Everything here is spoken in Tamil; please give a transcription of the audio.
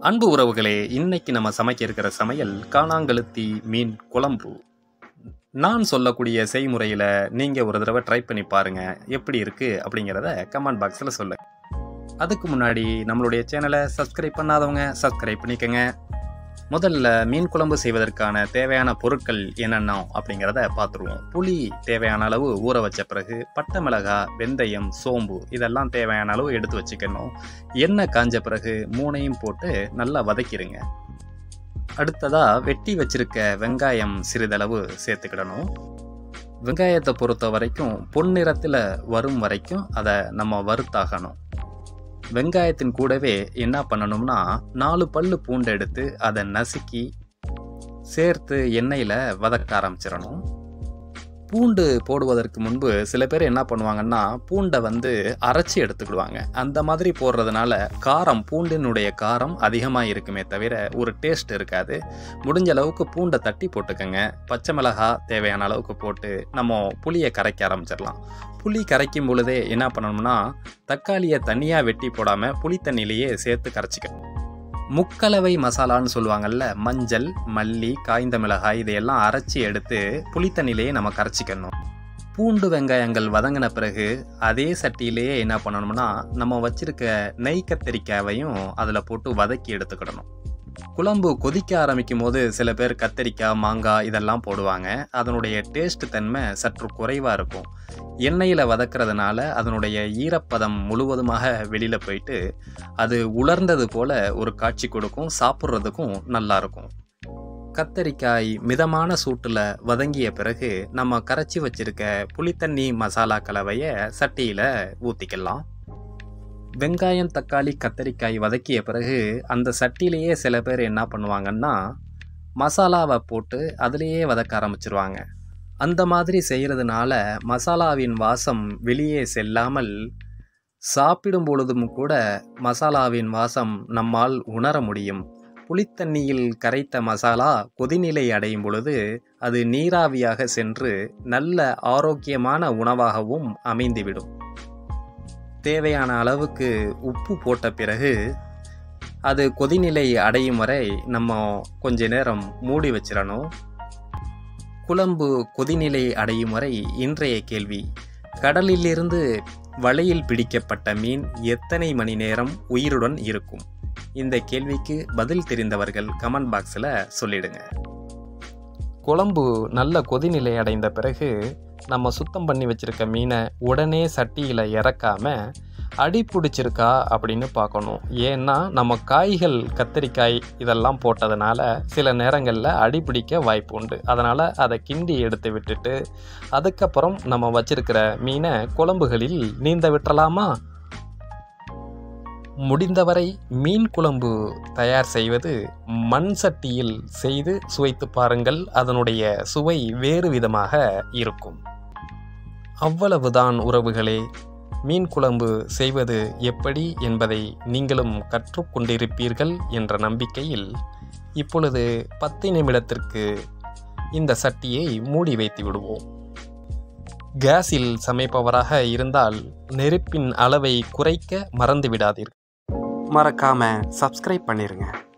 அன்பு உறவுகளே இன்னைக்கு நம்ம சமைக்க இருக்கிற சமையல் காணாங்கழுத்தி மீன் குழம்பு நான் சொல்லக்கூடிய செய்முறையில் நீங்கள் ஒரு தடவை ட்ரை பண்ணி பாருங்கள் எப்படி இருக்குது அப்படிங்கிறத கமெண்ட் பாக்ஸில் சொல்லுங்க அதுக்கு முன்னாடி நம்மளுடைய சேனலை சப்ஸ்கிரைப் பண்ணாதவங்க சப்ஸ்கிரைப் பண்ணிக்கோங்க முதல்ல மீன் குழம்பு செய்வதற்கான தேவையான பொருட்கள் என்னென்ன அப்படிங்கிறத பார்த்துருவோம் புளி தேவையான அளவு ஊற வச்ச பிறகு பட்டை மிளகாய் வெந்தயம் சோம்பு இதெல்லாம் தேவையான அளவு எடுத்து வச்சுக்கணும் எண்ணெய் காஞ்ச பிறகு மூணையும் போட்டு நல்லா வதக்கிடுங்க அடுத்ததா வெட்டி வச்சிருக்க வெங்காயம் சிறிதளவு சேர்த்துக்கிடணும் வெங்காயத்தை பொறுத்த வரைக்கும் பொன்னிறத்தில் வரும் வரைக்கும் அதை நம்ம வறுத்தாகணும் வெங்காயத்தின் கூடவே என்ன பண்ணணும்னா நாலு பல்லு பூண்டை எடுத்து அதை நசுக்கி சேர்த்து எண்ணெயில் வதக்க ஆரம்பிச்சிடணும் பூண்டு போடுவதற்கு முன்பு சில பேர் என்ன பண்ணுவாங்கன்னா பூண்டை வந்து அரைச்சி எடுத்துக்கிடுவாங்க அந்த மாதிரி போடுறதுனால காரம் பூண்டினுடைய காரம் அதிகமாக இருக்குமே தவிர ஒரு டேஸ்ட் இருக்காது முடிஞ்ச அளவுக்கு பூண்டை தட்டி போட்டுக்கோங்க பச்சை மிளகாய் தேவையான அளவுக்கு போட்டு நம்ம புளியை கரைக்க ஆரம்பிச்சிடலாம் புளி கரைக்கும் பொழுதே என்ன பண்ணணும்னா தக்காளியை தனியாக வெட்டி போடாமல் புளி தண்ணியிலேயே சேர்த்து கரைச்சிக்கணும் முக்கலவை மசாலான்னு சொல்லுவாங்கல்ல மஞ்சள் மல்லி காய்ந்த மிளகாய் இதையெல்லாம் அரைச்சி எடுத்து புளித்தண்ணிலேயே நம்ம கரைச்சிக்கணும் பூண்டு வெங்காயங்கள் வதங்கின பிறகு அதே சட்டியிலேயே என்ன பண்ணணும்னா நம்ம வச்சிருக்க நெய் கத்திரிக்காயையும் அதில் போட்டு வதக்கி எடுத்துக்கிடணும் குழம்பு கொதிக்க ஆரம்பிக்கும் போது சில பேர் கத்திரிக்காய் மாங்காய் இதெல்லாம் போடுவாங்க அதனுடைய டேஸ்ட் தன்மை சற்று குறைவாக இருக்கும் எண்ணெயில் வதக்கிறதுனால அதனுடைய ஈரப்பதம் முழுவதுமாக வெளியில் போயிட்டு அது உலர்ந்தது போல ஒரு காட்சி கொடுக்கும் சாப்பிட்றதுக்கும் நல்லா இருக்கும் கத்தரிக்காய் மிதமான சூட்டில் வதங்கிய பிறகு நம்ம கரைச்சி வச்சிருக்க புளித்தண்ணி மசாலா கலவையை சட்டியில் ஊற்றிக்கலாம் வெங்காயம் தக்காளி கத்தரிக்காய் வதக்கிய பிறகு அந்த சட்டியிலேயே சில பேர் என்ன பண்ணுவாங்கன்னா மசாலாவை போட்டு அதிலேயே வதக்க ஆரம்பிச்சிருவாங்க அந்த மாதிரி செய்கிறதுனால மசாலாவின் வாசம் வெளியே செல்லாமல் சாப்பிடும் பொழுதும் கூட மசாலாவின் வாசம் நம்மால் உணர முடியும் புளித்தண்ணியில் கரைத்த மசாலா கொதிநிலை அடையும் பொழுது அது நீராவியாக சென்று நல்ல ஆரோக்கியமான உணவாகவும் அமைந்துவிடும் தேவையான அளவுக்கு உப்பு போட்ட பிறகு அது கொதிநிலை அடையும் வரை நம்ம கொஞ்ச நேரம் மூடி வச்சிடணும் குழம்பு கொதிநிலை அடையும் வரை இன்றைய கேள்வி கடலிலிருந்து வலையில் பிடிக்கப்பட்ட மீன் எத்தனை மணி நேரம் உயிருடன் இருக்கும் இந்த கேள்விக்கு பதில் தெரிந்தவர்கள் கமெண்ட் பாக்ஸில் சொல்லிடுங்க குழம்பு நல்ல கொதிநிலை அடைந்த பிறகு நம்ம சுத்தம் பண்ணி வச்சுருக்க மீனை உடனே சட்டியில் இறக்காம அடி பிடிச்சிருக்கா அப்படின்னு பார்க்கணும் ஏன்னா நம்ம காய்கள் கத்திரிக்காய் இதெல்லாம் போட்டதுனால சில நேரங்களில் அடி பிடிக்க வாய்ப்பு உண்டு அதனால் அதை கிண்டி எடுத்து விட்டுட்டு அதுக்கப்புறம் நம்ம வச்சிருக்கிற மீனை குழம்புகளில் நீந்த விட்டுறலாமா முடிந்தவரை மீன் குழம்பு தயார் செய்வது மண் சட்டியில் செய்து சுவைத்து பாருங்கள் அதனுடைய சுவை வேறு விதமாக இருக்கும் அவ்வளவுதான் உறவுகளே மீன் குழம்பு செய்வது எப்படி என்பதை நீங்களும் கற்றுக்கொண்டிருப்பீர்கள் என்ற நம்பிக்கையில் இப்பொழுது பத்து நிமிடத்திற்கு இந்த சட்டியை மூடி வைத்து விடுவோம் கேஸில் சமைப்பவராக இருந்தால் நெருப்பின் அளவை குறைக்க மறந்து விடாதீர்கள் மறக்காம சப்ஸ்கிரைப் பண்ணிருங்க